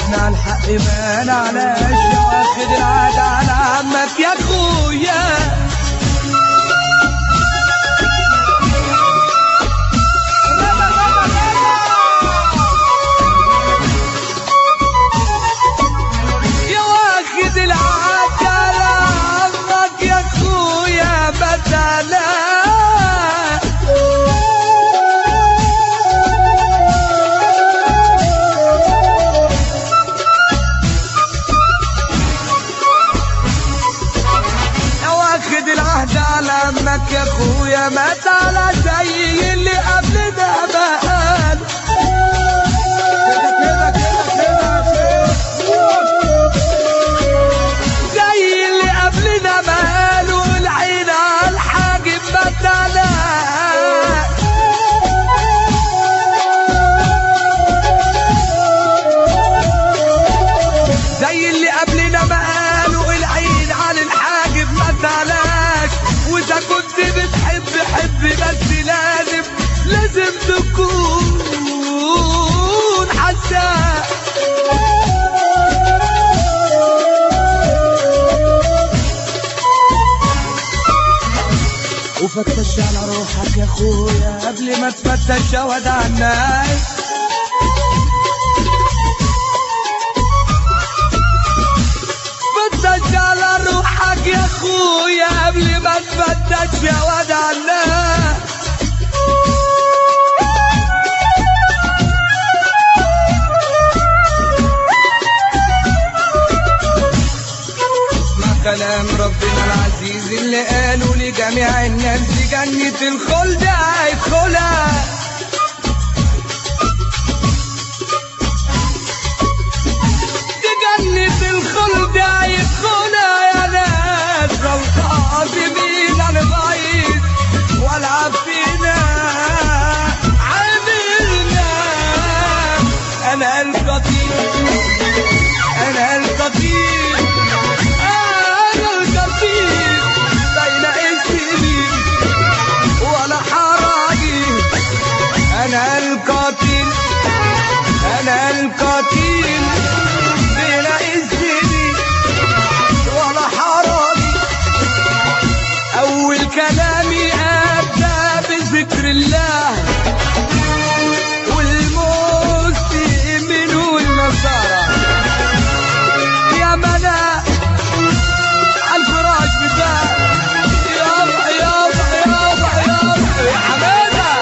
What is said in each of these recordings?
اسمع الحق ما نعلاش واخد العهد على عمك يا اخويا يا واخد العهد على عمك يا اخويا بدلا يا واخد العهد على عمك يا اخويا مات على زي اللي قبلنا بقال كده كده كده كده زي اللي قبلنا ما قالوا العين على الحاجب بدلا زي اللي قبلنا ما قالوا العين على الحاجب ما تعلاش واذا كنت بتحب حب بس لازم لازم تكون حساس وفتش على روحك يا اخويا قبل ما تفتش يا ودع الناس فتش على روحك يا اخويا قبل ما تفتش يا ودع الناس اسمع كلام ربنا العزيز اللي قالوا لجميع الناس دي جنة الخلد هيدخلها دي جنة الخلد هيدخلها يا ناس لو قاسمين على الغيظ والعب فينا عاملنا انا القتيل انا القتيل انا القتيل بين اسمي ولا حراجي انا القتيل انا القتيل بين اسمي ولا حراجي اول كلامي ابدا بذكر الله والمسلمين والنصارى يا ملا الفراش بتاع يابا يابا يابا يابا يا حماده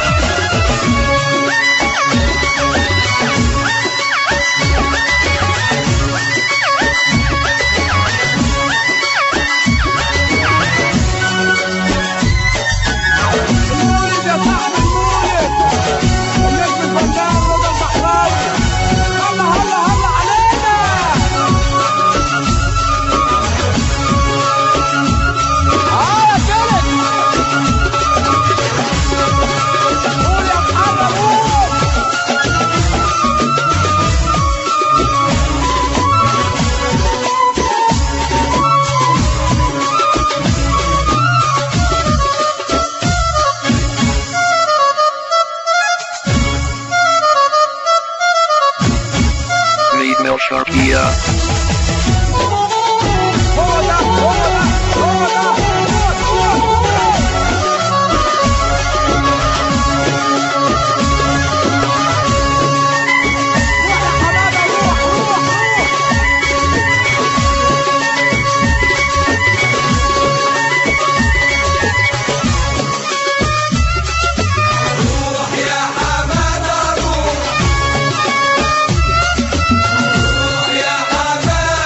المولد يا صاحبي المولد النجم الفنان رضا البحراوي هلا هلا هلا علينا اه كده قول يا محمد قول Read Melcharkia. هو ده هو ده هو ده هو هو هو روح يا حماده روح روح روح روح يا حماده روح روح يا حماده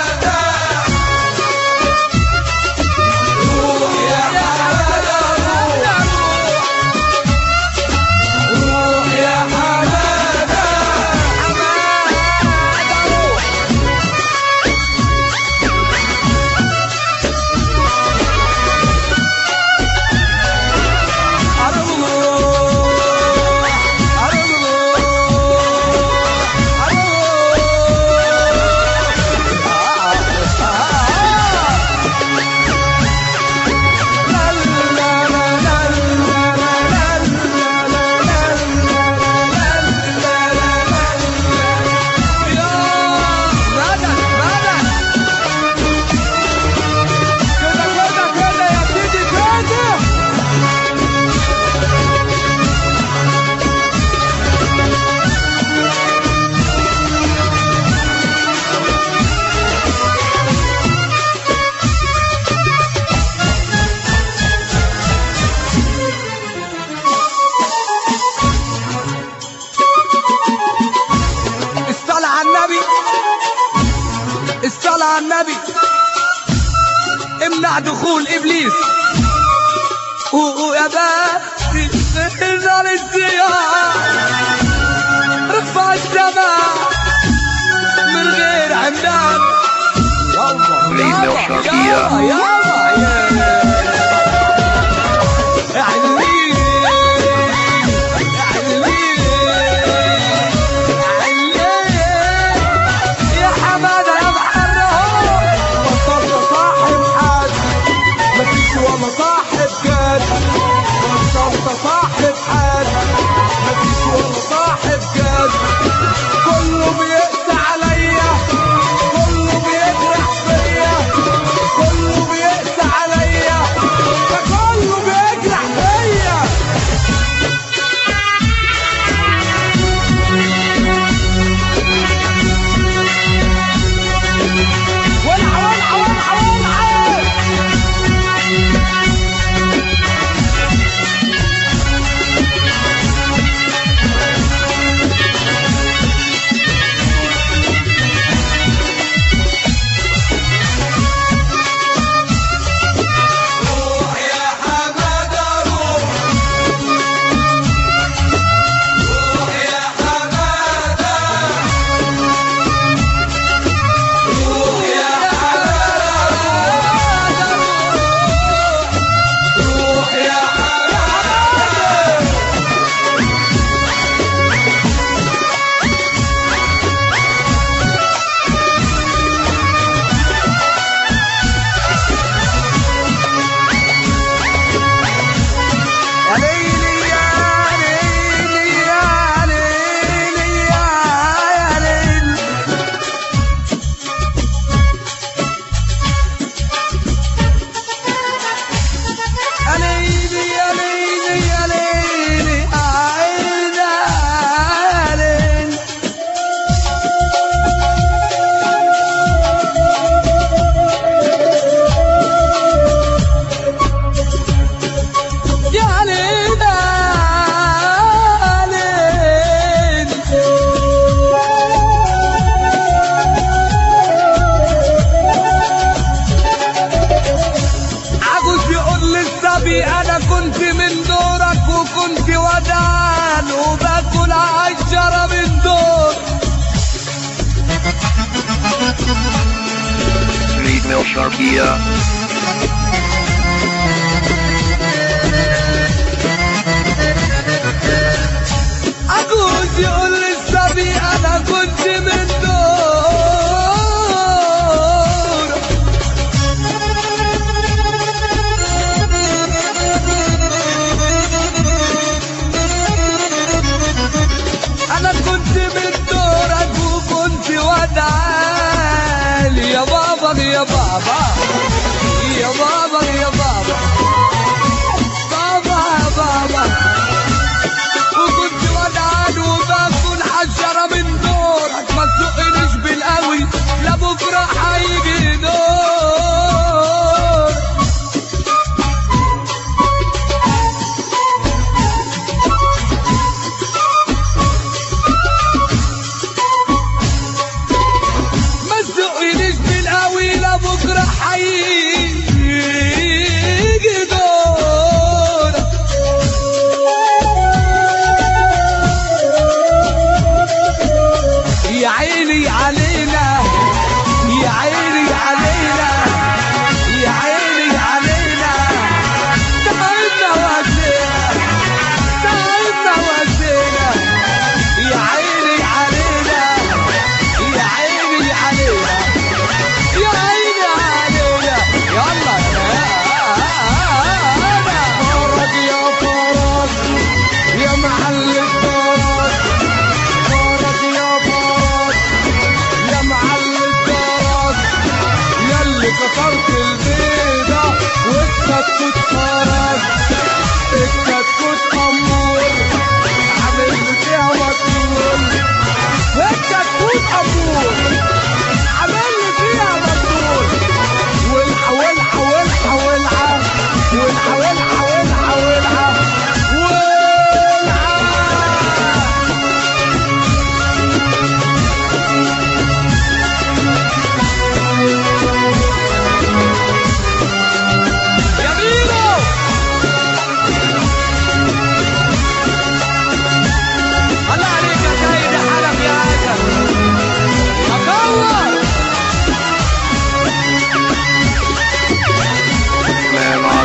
الصلاة على النبي امنع دخول ابليس ويا بختي من نار الزيار رفع السماء من غير عمدان Please no شرقية. يابا يابا يا علمين علمين علمين يا حمادة يا محرم بطلت صاحب حد مفيش ولا صاحب جد بطلت صاحب حد مفيش ولا صاحب جد كله بيقسى عليا كله بيجرح فيا كله بيقسى عليا ده كله بيجرح فيا ولع ولع ولع ولع روح يا حمادة روح روح يا حمادة روح يا حمادة روح يا حمادة يا ليلي يا ليلي يا ليلي يا ليلي يا ليلي يا ليلي يا ليلي عيني يا ليلي يا ليلى عجوز يقول للصبي انا كنت من دورك وكنت ودان وباكل عشرة من دور Please no شرقية عجوز يقول للصبي انا كنت من دور انا كنت من دورك وكنت ودعالي يا بابا يا بابا يا بابا يا بابا بابا يا بابا وكنت ودعان وباكل حشرة من دورك ما تسوقنيش بالقوي لا بكرة هيجي دور ما تسوقنيش بالقوي لا بكرة هيجي دور يا عيني علينا يا عيني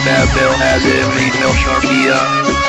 نافع هازم عيد من الشرقية